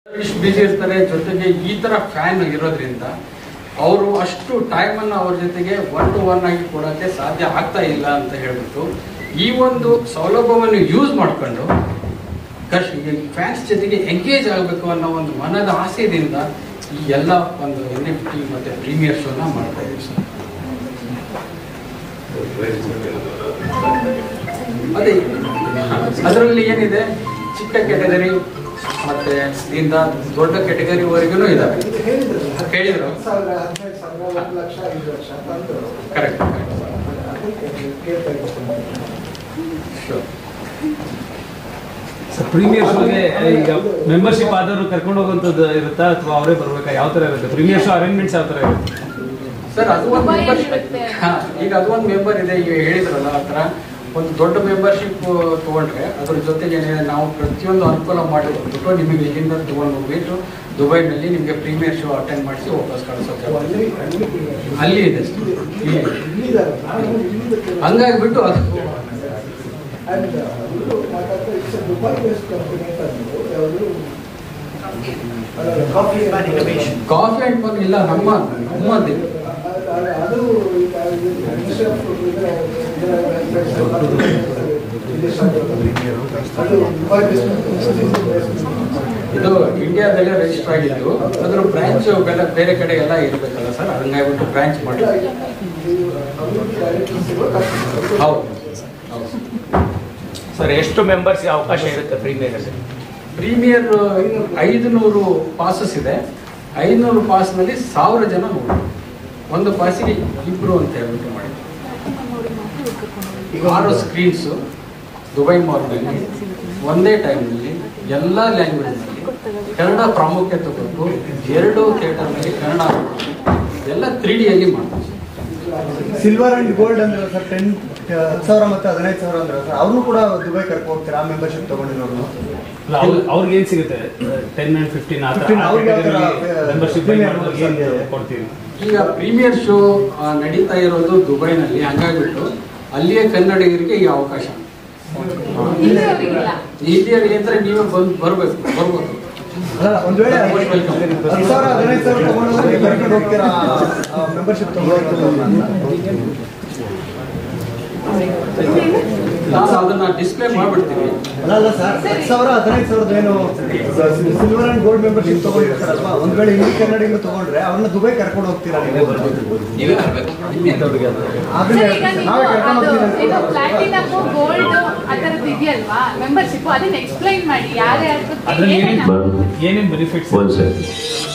ಇಷ್ಟು ಬಿಸಿ ಇರ್ತಾರೆ ಜೊತೆಗೆ ಈ ತರ ಫ್ಯಾನ್ ಇರೋದ್ರಿಂದ ಅವರು ಅಷ್ಟು ಟೈಮನ್ನು ಅವ್ರ ಜೊತೆಗೆ ಒನ್ ಟು ಒನ್ ಆಗಿ ಕೊಡೋಕ್ಕೆ ಸಾಧ್ಯ ಆಗ್ತಾ ಇಲ್ಲ ಅಂತ ಹೇಳ್ಬಿಟ್ಟು ಈ ಒಂದು ಸೌಲಭ್ಯವನ್ನು ಯೂಸ್ ಮಾಡ್ಕೊಂಡು ಕಶ್ ಫ್ಯಾನ್ಸ್ ಜೊತೆಗೆ ಎಂಗೇಜ್ ಆಗಬೇಕು ಅನ್ನೋ ಒಂದು ಮನದ ಆಸೆಯಿಂದ ಈ ಎಲ್ಲ ಒಂದು ಎನ್ ಎಫ್ ಟಿ ಮತ್ತು ಪ್ರೀಮಿಯರ್ ಶೋನ ಮಾಡ್ತಾ ಇದೀವಿ ಸರ್ ಅದೇ ಅದರಲ್ಲಿ ಏನಿದೆ ಚಿಕ್ಕ ಕೆಟಗರಿ ಮತ್ತೆ ಇಂದ ದೊಡ್ಡ ಕೆಟಗರಿವರೆಗೂ ಇದಾವೆ ಕೇಳಿದ್ರು ಸಾವಿರ ಹದಿನೈದು ಸಾವಿರ ಒಂದು ಲಕ್ಷ ಐದು ಲಕ್ಷ ಅಂತ ಕರೆಕ್ಟ್ ಅದಕ್ಕೆ ಕೇಳ್ತಾ ಇದ್ದೀನಿ ಸರ್ ಪ್ರೀಮಿಯರ್ ಶೋಗೆ ಈಗ ಮೆಂಬರ್ಶಿಪ್ ಆದವರು ಕರ್ಕೊಂಡು ಹೋಗುವಂಥದ್ದು ಇರುತ್ತಾ ಅಥವಾ ಅವರೇ ಬರ್ಬೇಕಾ ಯಾವ ಥರ ಇರುತ್ತೆ ಪ್ರೀಮಿಯರ್ ಶೋ ಅರೇಂಜ್ಮೆಂಟ್ಸ್ ಯಾವ ಥರ ಇರುತ್ತೆ ಸರ್ ಅದು ಒಂದು Mobile ಮೆಂಬರ್ ಇರುತ್ತೆ. ಈಗ ಅದು ಒಂದು ಮೆಂಬರ್ ಇದೆ ಈಗ ಹೇಳಿದ್ರಲ್ಲ ಆ ಥರ ಒಂದು ದೊಡ್ಡ ಮೆಂಬರ್ಶಿಪ್ ತಗೊಂಡ್ರೆ ಅದ್ರ ಜೊತೆಗೆ ನಾವು ಪ್ರತಿಯೊಂದು ಅನುಕೂಲ ಮಾಡಿಕೊಟ್ಬಿಟ್ಟು ನಿಮಗೆ ಇಲ್ಲಿಂದ ತಗೊಂಡು ಹೋಗ್ಬಿಟ್ಟು ದುಬೈನಲ್ಲಿ ನಿಮಗೆ ಪ್ರೀಮಿಯರ್ ಶೋ ಅಟೆಂಡ್ ಮಾಡಿಸಿ ವಾಪಸ್ ಕಳಿಸೋಕೆ ಅಲ್ಲಿ ಅಲ್ಲಿ ಅಲ್ಲಿ ಇದೆ ಸರ್. ಇಲ್ಲಿ ಇಲ್ಲಿದ್ದಾರೆ ನಾನು ಇಲ್ಲಿದ್ದಕ್ಕೆ ಹಂಗಾಗ್ಬಿಟ್ಟು ಅದು ಅಂಡ್ ಅವರು ಮಾತಾಡ್ತಾ ಇಟ್ಸ್ ದುಬೈ ಬೇಸ್ಡ್ ಕಂಪನಿ ಅಂತ ಅಂದ್ರು ಯಾವುದು ಕಾಫಿ ಕಾಫಿ ಅಂಡ್ ಪನ್ ಇಲ್ಲ ನಮ್ಮ ನಮ್ಮದೇ ಅದು ಮಿನಿಸ್ಟರ್ ಆಫ್ ಅದು ದುಬೈ ಬೇಸ್ಡ್ ಇದು ಇಂಡಿಯಾದಲ್ಲೇ ರಿಜಿಸ್ಟರ್ ಆಗಿದ್ದು ಅದ್ರ ಬ್ರಾಂಚ್ ಬೇರೆ ಬೇರೆ ಕಡೆ ಎಲ್ಲ ಇರಬೇಕಲ್ಲ ಸರ್ ಹಂಗಾಗ್ಬಿಟ್ಟು ಬ್ರಾಂಚ್ ಮಾಡಿ ಹೌದು ಹೌದು ಸರ್ ಎಷ್ಟು ಮೆಂಬರ್ಸ್ಗೆ ಅವಕಾಶ ಇರುತ್ತೆ ಪ್ರೀಮಿಯರ್ ಪ್ರೀಮಿಯರ್ ಐದು ನೂರು ಪಾಸಸ್ ಇದೆ ಐನೂರು ಪಾಸ್ನಲ್ಲಿ ಸಾವಿರ ಜನ ನೋಡಿ ಒಂದು ಪಾಸಿಗೆ ಇಬ್ರು ಅಂತ ಹೇಳ್ಬಿಟ್ಟು ಮಾಡಿ ಈಗ ಆರು ಸ್ಕ್ರೀನ್ಸು ದುಬೈ ಮಾಲ್ನಲ್ಲಿ ಒಂದೇ ಟೈಮ್ನಲ್ಲಿ ಎಲ್ಲ ಲ್ಯಾಂಗ್ವೇಜ್ನಲ್ಲಿ ಕನ್ನಡ ಪ್ರಾಮುಖ್ಯತೆ ಕೊಟ್ಟು ಎರಡು ಥಿಯೇಟರ್ನಲ್ಲಿ ಕನ್ನಡ ಹಾಕ್ಬಿಟ್ಟು ಎಲ್ಲ ತ್ರೀ ಡಿಯಲ್ಲಿ ಮಾಡ್ತೀವಿ ಸಿಲ್ವರ್ ಅಂಡ್ ಗೋಲ್ಡ್ ಅಂದ್ರೆ ಸರ್ ಟೆನ್ ಹತ್ತು ಸಾವಿರ ಮತ್ತೆ ಹದಿನೈದು ಸಾವಿರ ಅಂದ್ರೆ ಸರ್ ಅವ್ರನ್ನೂ ಕೂಡ ದುಬೈ ಕರ್ಕೊ ಹೋಗ್ತೀರಾ ಆ ಮೆಂಬರ್ಶಿಪ್ ತಗೊಂಡಿರೋರು ಅವ್ರಿಗೆ ಏನು ಸಿಗುತ್ತೆ ಟೆನ್ ಆ್ಯಂಡ್ ಫಿಫ್ಟೀನ್ ಆ 15 ಅವ್ರಿಗೆ ಯಾವ ಥರ, ಮೆಂಬರ್ಶಿಪ್ premium ಏನು ಸಾಧ್ಯ? ಕೊಡ್ತೀವಿ ಈಗ ಪ್ರೀಮಿಯರ್ ಶೋ ಆ, ನಡೀತಾ ಇರೋದು ದುಬೈನಲ್ಲಿ ಹಂಗಾಗ್ಬಿಟ್ಟು ಅಲ್ಲಿಯೇ ಕನ್ನಡಿಗರಿಗೆ ಈ ಅವಕಾಶ ಇಲ್ಲಿಯವರಿಗಿಲ್ಲ ಇಲ್ಲಿಯರಿಗೆ ಅಂದ್ರೆ ನೀವೇ ಬಂದು ಬರಬೇಕು ಬರ್ಬೋದು ಅಲ್ಲ ಒಂದ್ ವೇಳೆ ಹತ್ತು ಸಾವಿರ ಹದಿನೈದು ಸಾವಿರ ತಗೊಂಡು ನೀವು ಕರ್ಕೊಂಡು ಹೋಗ್ತೀರಾ ಮೆಂಬರ್ಶಿಪ್ ತಗೊಂಡು ನಾವು ಅದನ್ನ ಡಿಸ್ಪ್ಲೇ ಮಾಡ್ಬಿಡ್ತೀವಿ ಅಲ್ಲ ಅಲ್ಲ ಸರ್ ಹತ್ತು ಸಾವಿರ ಹದಿನೈದು ಸಾವಿರದ ಏನು ಸಿಲ್ವರ್ ಅಂಡ್ ಗೋಲ್ಡ್ ಮೆಂಬರ್ಶಿಪ್ ತಗೊಂಡಿರ್ತಾರಲ್ವಾ ಒಂದ್ ವೇಳೆ ಇಲ್ಲಿ ಕನ್ನಡಿಗರು ತಗೊಂಡ್ರೆ ಅವ್ರನ್ನ ದುಬೈ ಕರ್ಕೊಂಡು ಹೋಗ್ತೀರಾ ನೀವು ಅದನ್ನ ಸರ್, ಈಗ ನೀವು ನಾವೇ ಕರ್ಕೊಂಡು ಅದು ಹೋಗ್ತೀವಿ ಇದು ಅಂತ ಪ್ಲಾಟಿನಮ್ ಗೋಲ್ಡ್ ಆ ಥರದ್ದು ಇದೆಯಲ್ವಾ ಮೆಂಬರ್ಶಿಪ್ ಅದನ್ನ ಎಕ್ಸ್ಪ್ಲೈನ್ ಮಾಡಿ ಯಾರ್ಯಾರು ಅದ್ರಲ್ಲಿ ಏನೇನು ಏನೇನು ಏನೇನು ಬೆನಿಫಿಟ್ಸ್ ಒಂದು ಸೆಕೆಂಡ್